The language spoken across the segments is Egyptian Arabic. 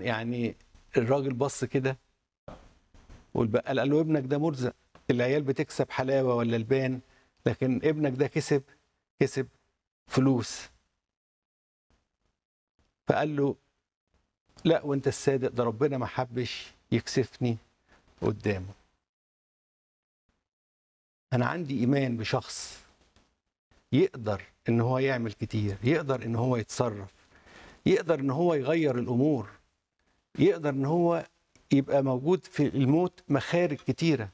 يعني الراجل بص كده والبقال قال له ابنك ده مرزق العيال بتكسب حلاوه ولا البان لكن ابنك ده كسب كسب فلوس فقال له لا وانت الصادق ده ربنا ما حبش يكسفني قدامه انا عندي ايمان بشخص يقدر ان هو يعمل كتير يقدر ان هو يتصرف يقدر ان هو يغير الامور يقدر ان هو يبقى موجود في الموت مخارج كتيره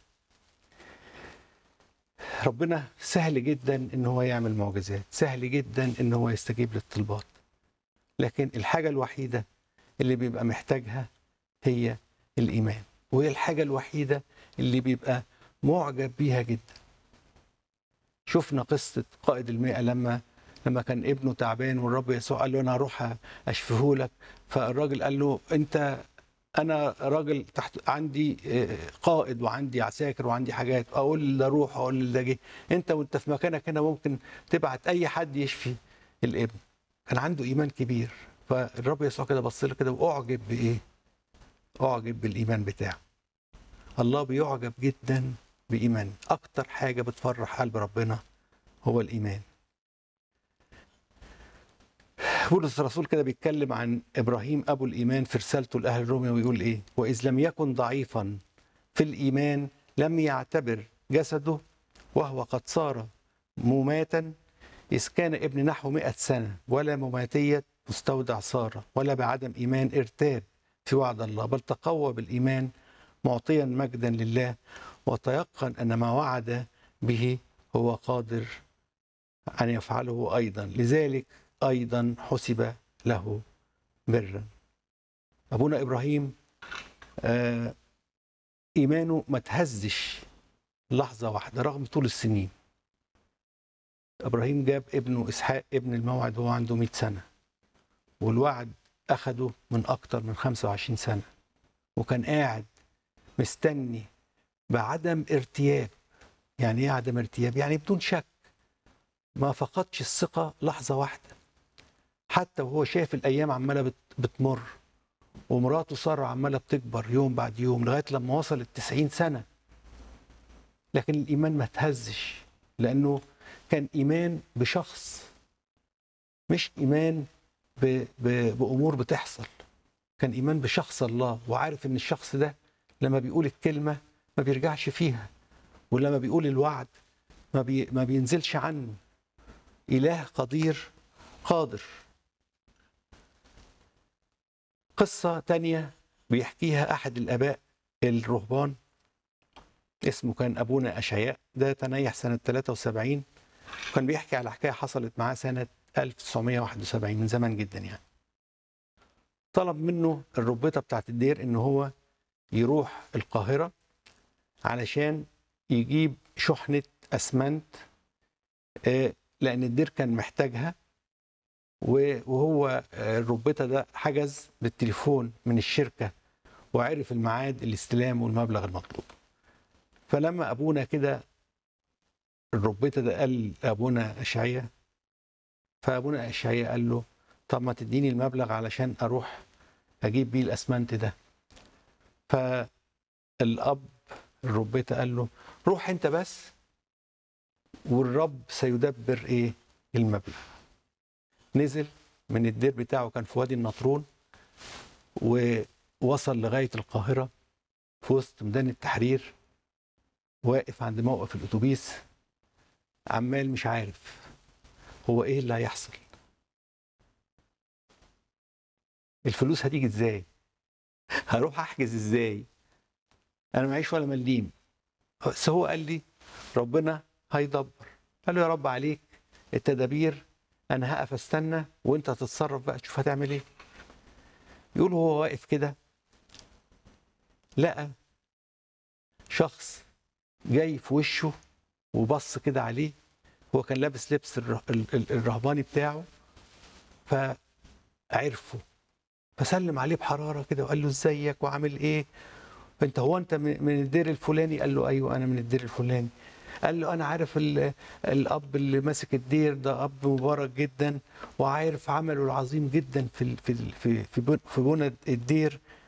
ربنا سهل جدا ان هو يعمل معجزات سهل جدا ان هو يستجيب للطلبات لكن الحاجه الوحيده اللي بيبقى محتاجها هي الايمان وهي الحاجه الوحيده اللي بيبقى معجب بيها جدا شفنا قصه قائد المئة لما لما كان ابنه تعبان والرب يسوع قال له انا هروح اشفيه لك فالراجل قال له انت انا راجل تحت عندي قائد وعندي عساكر وعندي حاجات اقول ده روح اقول ده جه انت وانت في مكانك هنا ممكن تبعت اي حد يشفي الابن كان عنده ايمان كبير فالرب يسوع كده بص له كده واعجب بايه؟ اعجب بالايمان بتاعه الله بيعجب جدا بايمان اكتر حاجه بتفرح قلب ربنا هو الايمان بولس الرسول كده بيتكلم عن ابراهيم ابو الايمان في رسالته لاهل روميا ويقول ايه؟ واذ لم يكن ضعيفا في الايمان لم يعتبر جسده وهو قد صار مماتا إذ كان ابن نحو مئة سنة ولا مماتية مستودع سارة ولا بعدم إيمان ارتاب في وعد الله بل تقوى بالإيمان معطيا مجدا لله وتيقن أن ما وعد به هو قادر أن يفعله أيضا لذلك أيضا حسب له برا أبونا إبراهيم آه إيمانه ما تهزش لحظة واحدة رغم طول السنين ابراهيم جاب ابنه اسحاق ابن الموعد وهو عنده 100 سنه والوعد اخده من اكتر من 25 سنه وكان قاعد مستني بعدم ارتياب يعني ايه عدم ارتياب يعني بدون شك ما فقدش الثقه لحظه واحده حتى وهو شايف الايام عماله بتمر ومراته ساره عماله بتكبر يوم بعد يوم لغايه لما وصلت 90 سنه لكن الايمان ما تهزش لانه كان ايمان بشخص مش ايمان ب... ب... بامور بتحصل كان ايمان بشخص الله وعارف ان الشخص ده لما بيقول الكلمه ما بيرجعش فيها ولما بيقول الوعد ما, بي... ما بينزلش عنه اله قدير قادر قصه تانية بيحكيها احد الاباء الرهبان اسمه كان ابونا اشعياء ده تنيح سنه 73 كان بيحكي على حكايه حصلت معاه سنه 1971 من زمان جدا يعني. طلب منه الربيطه بتاعت الدير ان هو يروح القاهره علشان يجيب شحنه اسمنت لان الدير كان محتاجها وهو الربيطه ده حجز بالتليفون من الشركه وعرف الميعاد الاستلام والمبلغ المطلوب. فلما ابونا كده الربيطة ده قال لأبونا أشعية فأبونا أشعية قال له طب ما تديني المبلغ علشان أروح أجيب بيه الأسمنت ده فالأب الربيطة قال له روح أنت بس والرب سيدبر إيه المبلغ نزل من الدير بتاعه كان في وادي النطرون ووصل لغاية القاهرة في وسط ميدان التحرير واقف عند موقف الأتوبيس عمال مش عارف هو ايه اللي هيحصل الفلوس هتيجي ازاي هروح احجز ازاي انا معيش ولا مليم بس هو قال لي ربنا هيدبر قال له يا رب عليك التدابير انا هقف استنى وانت هتتصرف بقى تشوف هتعمل ايه يقول هو واقف كده لقى شخص جاي في وشه وبص كده عليه هو كان لابس لبس الرهباني بتاعه فعرفه فسلم عليه بحراره كده وقال له ازيك وعامل ايه انت هو انت من الدير الفلاني قال له ايوه انا من الدير الفلاني قال له انا عارف ال- الاب اللي ماسك الدير ده اب مبارك جدا وعارف عمله العظيم جدا في ال- في ال- في في بن- في بنى الدير